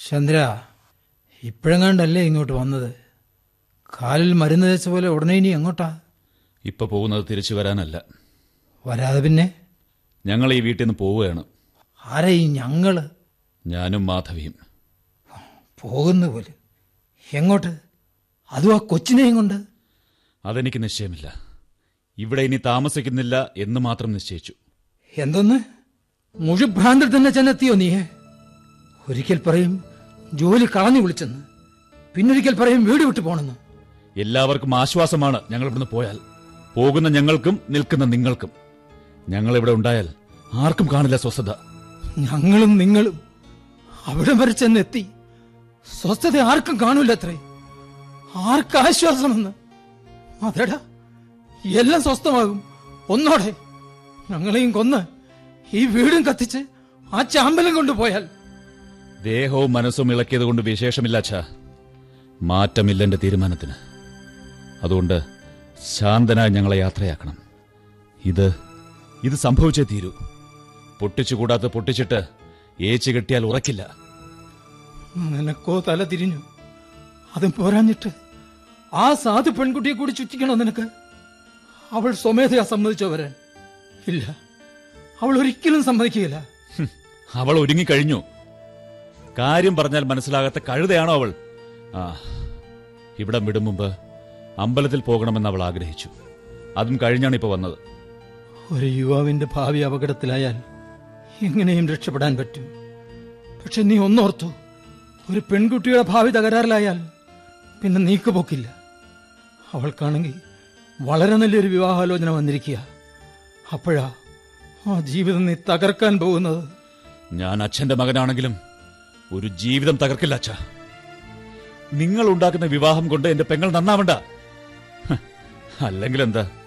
ചന്ദ്ര ഇപ്പോഴെങ്ങാണ്ടല്ലേ ഇങ്ങോട്ട് വന്നത് കാലിൽ മരുന്ന് തേച്ച പോലെ ഉടനെ ഇനി എങ്ങോട്ടാ ഇപ്പൊ പോകുന്നത് തിരിച്ചു വരാനല്ല വരാതെ പിന്നെ ഞങ്ങൾ ഈ വീട്ടിൽ നിന്ന് പോവുകയാണ് ആരാ ഈ ഞങ്ങള് ഞാനും മാധവിയും പോകുന്ന പോലെ എങ്ങോട്ട് അതും ആ കൊച്ചിനെയും കൊണ്ട് അതെനിക്ക് നിശ്ചയമില്ല ഇവിടെ ഇനി താമസിക്കുന്നില്ല എന്ന് മാത്രം നിശ്ചയിച്ചു എന്തൊന്ന് മുഴുഭ്രാന്തിൽ തന്നെ ചെന്നെത്തിയോ നീയെ ഒരിക്കൽ പറയും ജോലി കളഞ്ഞു വിളിച്ചെന്ന് പിന്നൊരിക്കൽ പറയും വീട് വിട്ടു പോണെന്ന് എല്ലാവർക്കും ആശ്വാസമാണ് ഞങ്ങൾ ഇവിടുന്ന് പോയാൽ പോകുന്ന ഞങ്ങൾക്കും നിൽക്കുന്ന നിങ്ങൾക്കും ഞങ്ങൾ ഇവിടെ ഉണ്ടായാൽ ആർക്കും കാണില്ല സ്വസ്ഥത ഞങ്ങളും നിങ്ങളും അവിടെ വരെ ചെന്നെത്തി സ്വസ്ഥത ആർക്കും കാണൂല അത്രേ ആർക്ക് ആശ്വാസമെന്ന് അതെടാ എല്ലാം സ്വസ്ഥമാകും ഒന്നോടെ ഞങ്ങളെയും കൊന്ന് ഈ വീടും കത്തിച്ച് ആ ചാമ്പലം കൊണ്ടുപോയാൽ ദേഹവും മനസ്സും ഇളക്കിയത് കൊണ്ട് വിശേഷമില്ല അച്ഛാ മാറ്റമില്ല എന്റെ തീരുമാനത്തിന് അതുകൊണ്ട് ശാന്തനായി ഞങ്ങളെ യാത്രയാക്കണം ഇത് ഇത് സംഭവിച്ചേ തീരൂ പൊട്ടിച്ചുകൂടാത്ത പൊട്ടിച്ചിട്ട് ഏച്ചു കെട്ടിയാൽ ഉറക്കില്ല നിനക്കോ തല തിരിഞ്ഞു അതും പോരാഞ്ഞിട്ട് ആ സാധു പെൺകുട്ടിയെ കൂടി ചുറ്റിക്കണോ നിനക്ക് അവൾ സ്വമേധയാ സമ്മതിച്ചോ വരാൻ ഇല്ല അവൾ ഒരിക്കലും സമ്മതിക്കുകയില്ല ഹും, അവൾ ഒരുങ്ങിക്കഴിഞ്ഞു കാര്യം പറഞ്ഞാൽ മനസ്സിലാകാത്ത കഴുതയാണോ അവൾ ആ ഇവിടം വിടും മുമ്പ് അമ്പലത്തിൽ പോകണമെന്ന് അവൾ ആഗ്രഹിച്ചു അതും കഴിഞ്ഞാണ് ഇപ്പൊ വന്നത് ഒരു യുവാവിന്റെ ഭാവി അപകടത്തിലായാൽ എങ്ങനെയും രക്ഷപ്പെടാൻ പറ്റും പക്ഷെ നീ ഒന്നോർത്തു ഒരു പെൺകുട്ടിയുടെ ഭാവി തകരാറിലായാൽ പിന്നെ നീക്കുപോക്കില്ല അവൾക്കാണെങ്കിൽ വളരെ നല്ലൊരു വിവാഹാലോചന വന്നിരിക്കുക അപ്പോഴാ ആ ജീവിതം നീ തകർക്കാൻ പോകുന്നത് ഞാൻ അച്ഛന്റെ മകനാണെങ്കിലും ഒരു ജീവിതം തകർക്കില്ല അച്ഛ നിങ്ങൾ ഉണ്ടാക്കുന്ന വിവാഹം കൊണ്ട് എന്റെ പെങ്ങൾ നന്നാവണ്ട ഹ്, അല്ലെങ്കിൽ എന്താ